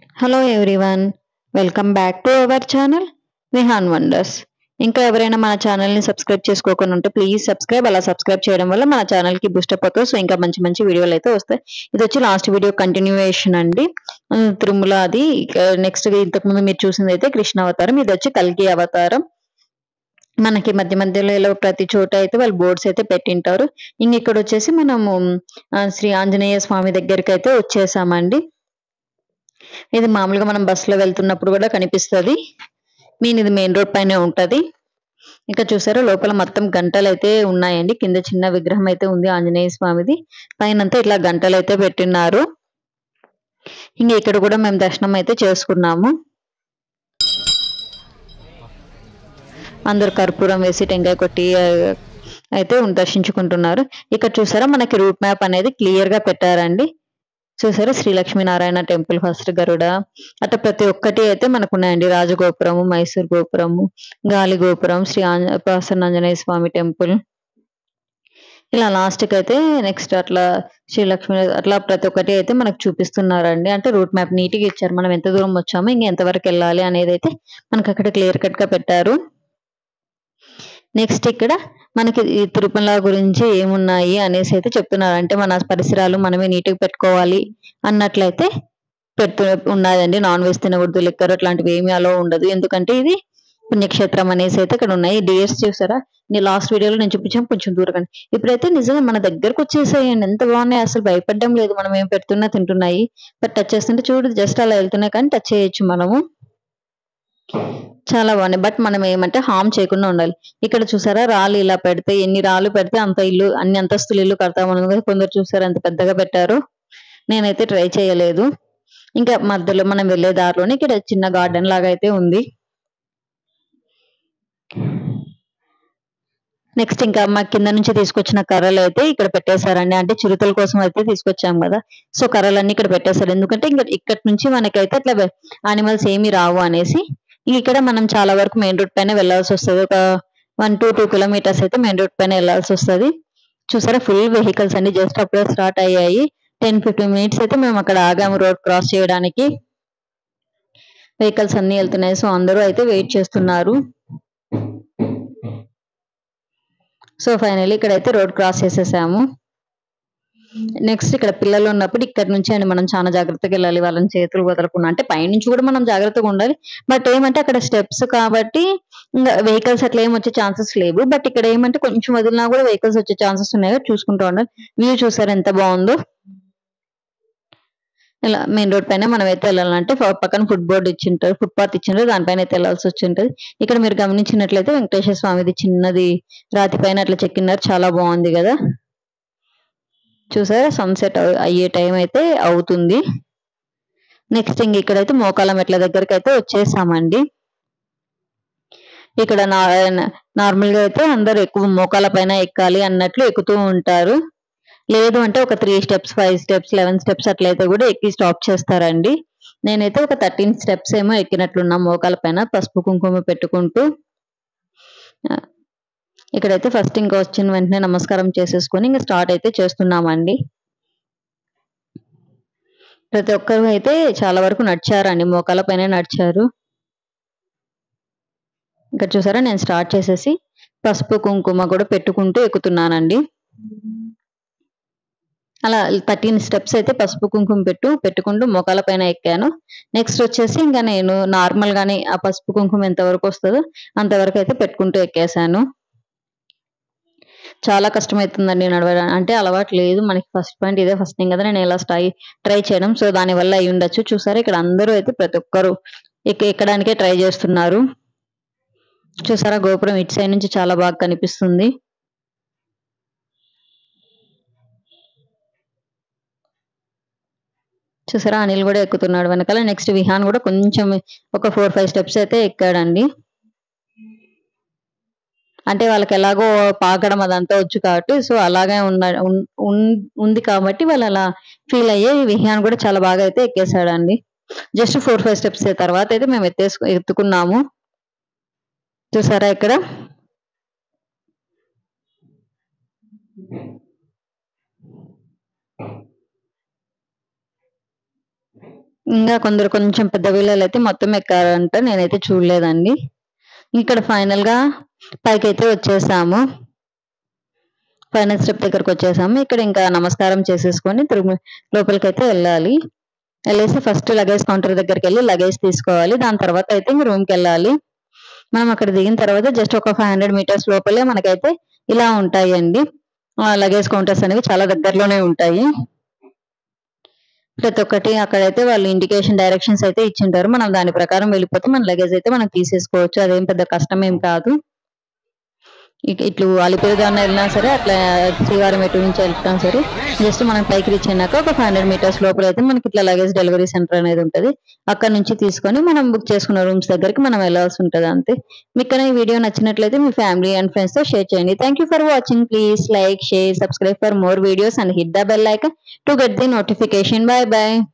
hello everyone welcome back to our channel Vihaan wonders ఇంకా ఎవరైనా మన ఛానల్ని సబ్స్క్రైబ్ చేసుకోకుండా ఉంటే ప్లీజ్ సబ్స్క్రైబ్ అలా సబ్స్క్రైబ్ చేయడం వల్ల మన ఛానల్కి బూస్టప్ అవుతుంది సో ఇంకా మంచి మంచి వీడియోలు అయితే వస్తాయి ఇది వచ్చి లాస్ట్ వీడియో కంటిన్యూయేషన్ అండి ఉమ్, తిరుమల అది నెక్స్ట్ ఇంతకుముందు మీరు చూసింది అయితే కృష్ణ అవతారం ఇది వచ్చి కల్కి అవతారం మనకి మధ్య మధ్యలో ఇలా ప్రతి చోట అయితే వాళ్ళు బోర్డ్స్ అయితే పెట్టింటారు ఇంక ఇక్కడ వచ్చేసి మనము ఆ, శ్రీ ఆంజనేయ స్వామి దగ్గరికి అయితే వచ్చేసామండి ఇది మామూలుగా మనం బస్సులో వెళ్తున్నప్పుడు కూడా కనిపిస్తుంది మీన్ ఇది మెయిన్ రోడ్ పైనే ఉంటది ఇంకా చూసారా లోపల మొత్తం గంటలు అయితే ఉన్నాయండి కింద చిన్న విగ్రహం అయితే ఉంది ఆంజనేయ స్వామిది పైన అంతా ఇట్లా గంటలు అయితే పెట్టిన్నారు ఇంకా ఇక్కడ కూడా మేము దర్శనం అయితే చేసుకున్నాము అందరు కర్పూరం వేసి టెంకాయ కొట్టి ఆ, అయితే దర్శించుకుంటున్నారు ఇక్కడ చూసారా మనకి రూట్ మ్యాప్ అనేది క్లియర్ గా పెట్టారండి చూసారా శ్రీ లక్ష్మీనారాయణ టెంపుల్ ఫస్ట్ గరుడ అట్లా ప్రతి ఒక్కటి అయితే మనకు ఉన్నాయండి రాజగోపురము మైసూర్ గోపురము గాలి గోపురం శ్రీ ఆంజ ప్రసన్న ఆంజనేయ స్వామి టెంపుల్ ఇలా లాస్ట్ కి అయితే నెక్స్ట్ అట్లా శ్రీ లక్ష్మీ అట్లా ప్రతి ఒక్కటి అయితే మనకు చూపిస్తున్నారండి అంటే రూట్ మ్యాప్ నీట్ గా ఇచ్చారు మనం ఎంత దూరం వచ్చామో ఇంకా ఎంతవరకు వెళ్ళాలి అనేది అయితే మనకు అక్కడ క్లియర్ కట్ గా పెట్టారు నెక్స్ట్ ఇక్కడ మనకి ఈ తిరుమల గురించి ఏమున్నాయి అనేసి అయితే చెప్తున్నారు అంటే మన పరిసరాలు మనమే నీట్గా పెట్టుకోవాలి అన్నట్లయితే పెడుతూ ఉన్నదండి నాన్ వెజ్ తినకూడదు లిక్కర్ అట్లాంటివి ఏమీ అలో ఉండదు ఎందుకంటే ఇది పుణ్యక్షేత్రం అనేసి అయితే ఇక్కడ ఉన్నాయి డియర్స్ చూసారా నేను లాస్ట్ వీడియోలో నేను చూపించాను కొంచెం దూరంగా ఇప్పుడైతే నిజంగా మన దగ్గరకు వచ్చేసాయండి ఎంత బాగున్నాయి అసలు భయపడడం లేదు మనం ఏం పెడుతున్నా తింటున్నాయి బట్ టచ్ చేస్తుంటే చూడు జస్ట్ అలా వెళ్తున్నాయి కానీ టచ్ చేయొచ్చు మనము చాలా బాగున్నాయి బట్ మనం ఏమంటే హామ్ చేయకుండా ఉండాలి ఇక్కడ చూసారా రాళ్ళు ఇలా పెడితే ఎన్ని రాళ్ళు పెడితే అంత ఇల్లు అన్ని అంతస్తులు ఇల్లు కడతామని కదా కొందరు చూసారా ఎంత పెద్దగా పెట్టారు నేనైతే ట్రై చేయలేదు ఇంకా మధ్యలో మనం వెళ్ళే దారిలోనే ఇక్కడ చిన్న గార్డెన్ లాగా అయితే ఉంది నెక్స్ట్ ఇంకా మా కింద నుంచి తీసుకొచ్చిన కర్రలు అయితే ఇక్కడ పెట్టేశారండి అంటే చిరుతల కోసం అయితే తీసుకొచ్చాం కదా సో కర్రలన్నీ ఇక్కడ పెట్టేశారు ఎందుకంటే ఇంకా ఇక్కడ నుంచి మనకైతే అట్లా యానిమల్స్ ఏమీ రావు అనేసి ఇంక ఇక్కడ మనం చాలా వరకు మెయిన్ రోడ్ పైన వెళ్ళాల్సి వస్తుంది ఒక వన్ టు టూ కిలోమీటర్స్ అయితే మెయిన్ రోడ్ పైన వెళ్ళాల్సి వస్తుంది చూసారా ఫుల్ వెహికల్స్ అన్ని జస్ట్ అప్పుడే స్టార్ట్ అయ్యాయి టెన్ ఫిఫ్టీన్ మినిట్స్ అయితే మేము అక్కడ ఆగాము రోడ్ క్రాస్ చేయడానికి వెహికల్స్ అన్ని వెళ్తున్నాయి సో అందరూ అయితే వెయిట్ చేస్తున్నారు సో ఫైనల్లీ ఇక్కడైతే రోడ్ క్రాస్ చేసేసాము నెక్స్ట్ ఇక్కడ పిల్లలు ఉన్నప్పుడు ఇక్కడ నుంచి అండి మనం చాలా జాగ్రత్తగా వెళ్ళాలి వాళ్ళని చేతులు వదలకుండా అంటే పైనుంచి కూడా మనం జాగ్రత్తగా ఉండాలి బట్ ఏమంటే అక్కడ స్టెప్స్ కాబట్టి ఇంకా వెహికల్స్ అట్లా ఏం వచ్చే ఛాన్సెస్ లేవు బట్ ఇక్కడ ఏమంటే కొంచెం వదిలినా కూడా వెహికల్స్ వచ్చే ఛాన్సెస్ ఉన్నాయి కదా చూసుకుంటూ ఉండాలి వ్యూ చూసారు ఎంత బాగుందో ఇలా మెయిన్ రోడ్ పైన మనం అయితే వెళ్ళాలంటే ఫ- పక్కన ఫుడ్ బోర్డు ఇచ్చింటారు ఫుట్ పాత్ ఇచ్చింటారు దానిపైన అయితే వెళ్ళాల్సి వచ్చి ఉంటుంది ఇక్కడ మీరు గమనించినట్లయితే వెంకటేశ్వర స్వామిది చిన్నది రాతి పైన అట్లా చెక్కినారు చాలా బాగుంది కదా చూసారా సన్సెట్ అయ్యే టైం అయితే అవుతుంది నెక్స్ట్ ఇంక ఇక్కడైతే మోకాల మెట్ల దగ్గరికి అయితే వచ్చేసామండి ఇక్కడ నార్మల్ గా అయితే అందరు ఎక్కువ మోకాల పైన ఎక్కాలి అన్నట్లు ఎక్కుతూ ఉంటారు లేదు అంటే ఒక three steps five steps eleven steps అట్లయితే కూడా ఎక్కి స్టాప్ చేస్తారండి నేనైతే ఒక థర్టీన్ స్టెప్స్ ఏమో ఎక్కినట్లున్నా మోకాల పైన పసుపు కుంకుమ పెట్టుకుంటూ ఆ, ఇక్కడైతే ఫస్ట్ ఇంకా వచ్చిన వెంటనే నమస్కారం చేసేసుకొని ఇంకా స్టార్ట్ అయితే చేస్తున్నామండి ప్రతి ఒక్కరు అయితే చాలా వరకు నడిచారండి మోకాల పైన నడిచారు ఇక్కడ చూసారా నేను స్టార్ట్ చేసేసి పసుపు కుంకుమ కూడా పెట్టుకుంటూ ఎక్కుతున్నానండి అలా థర్టీన్ స్టెప్స్ అయితే పసుపు కుంకుమ పెట్టు పెట్టుకుంటూ మోకాల పైన ఎక్కాను నెక్స్ట్ వచ్చేసి ఇంకా నేను నార్మల్ గానే ఆ పసుపు కుంకుమ ఎంత వరకు వస్తుందో అంతవరకు అయితే పెట్టుకుంటూ ఎక్కేసాను చాలా కష్టమవుతుందండి నడవడం అంటే అలవాటు లేదు మనకి ఫస్ట్ పాయింట్ ఇదే ఫస్ట్ థింగ్ కదా నేను ఇలా ట్రై ట్రై చేయడం సో దాని వల్ల అయి ఉండొచ్చు చూసారా ఇక్కడ అందరూ అయితే ప్రతి ఒక్కరు ఎక్క ఎక్కడానికే ట్రై చేస్తున్నారు చూసారా గోపురం ఇటు సైడ్ నుంచి చాలా బాగా కనిపిస్తుంది చూసారా అనిల్ కూడా ఎక్కుతున్నాడు వెనకాల నెక్స్ట్ విహాన్ కూడా కొంచెం ఒక ఫోర్ ఫైవ్ స్టెప్స్ అయితే ఎక్కాడండి అంటే వాళ్ళకి ఎలాగో పాకడం అదంతా వచ్చు కాబట్టి సో అలాగే ఉన్న ఉన్- ఉన్- ఉంది కాబట్టి వాళ్ళు అలా ఫీల్ అయ్యి విహాన్ కూడా చాలా బాగా అయితే ఎక్కేసాడండి జస్ట్ ఫోర్ ఫైవ్ స్టెప్స్ తర్వాత అయితే మేము ఎత్తేసు ఎత్తుకున్నాము చూసారా ఇక్కడ ఇంకా కొందరు కొంచెం పెద్ద పిల్లలు అయితే మొత్తం ఎక్కారంట నేనైతే చూడలేదండి ఇక్కడ ఫైనల్ గా పైకి అయితే వచ్చేసాము ఫైనల్ స్టెప్ దగ్గరకు వచ్చేసాము ఇక్కడ ఇంకా నమస్కారం చేసేసుకొని తిరుగు లోపలికి అయితే వెళ్ళాలి వెళ్ళేసి ఫస్ట్ లగేజ్ కౌంటర్ దగ్గరికి వెళ్ళి లగేజ్ తీసుకోవాలి దాని తర్వాత అయితే ఇంక రూమ్కి వెళ్ళాలి మనం అక్కడ దిగిన తర్వాత జస్ట్ ఒక ఫైవ్ హండ్రెడ్ మీటర్స్ లోపలే మనకైతే ఇలా ఉంటాయండి లగేజ్ కౌంటర్స్ అనేవి చాలా దగ్గరలోనే ఉంటాయి ప్రతి ఒక్కటి అక్కడైతే వాళ్ళు ఇండికేషన్ డైరెక్షన్స్ అయితే ఇచ్చింటారు మనం దాని ప్రకారం వెళ్ళిపోతే మన లగేజ్ అయితే మనం తీసేసుకోవచ్చు అదేం పెద్ద కష్టం ఏం కాదు ఇక ఇట్లు అలిపిరిదాన్ని వెళ్ళినా సరే అట్లా శ్రీవారం ఎటు నుంచి వెళ్తాం సరే జస్ట్ మనం పైకి రీచ్ అయినాక ఒక ఫైవ్ హండ్రెడ్ మీటర్స్ లోపల అయితే మనకి ఇట్లా లగేజ్ డెలివరీ సెంటర్ అనేది ఉంటుంది అక్కడ నుంచి తీసుకొని మనం బుక్ చేసుకున్న రూమ్స్ దగ్గరికి మనం వెళ్ళాల్సి ఉంటుంది అంతే మీకు ఈ వీడియో నచ్చినట్లయితే మీ ఫ్యామిలీ అండ్ ఫ్రెండ్స్ తో షేర్ చేయండి thank you for watching please like share subscribe for more videos and hit the bell icon to get the notification bye bye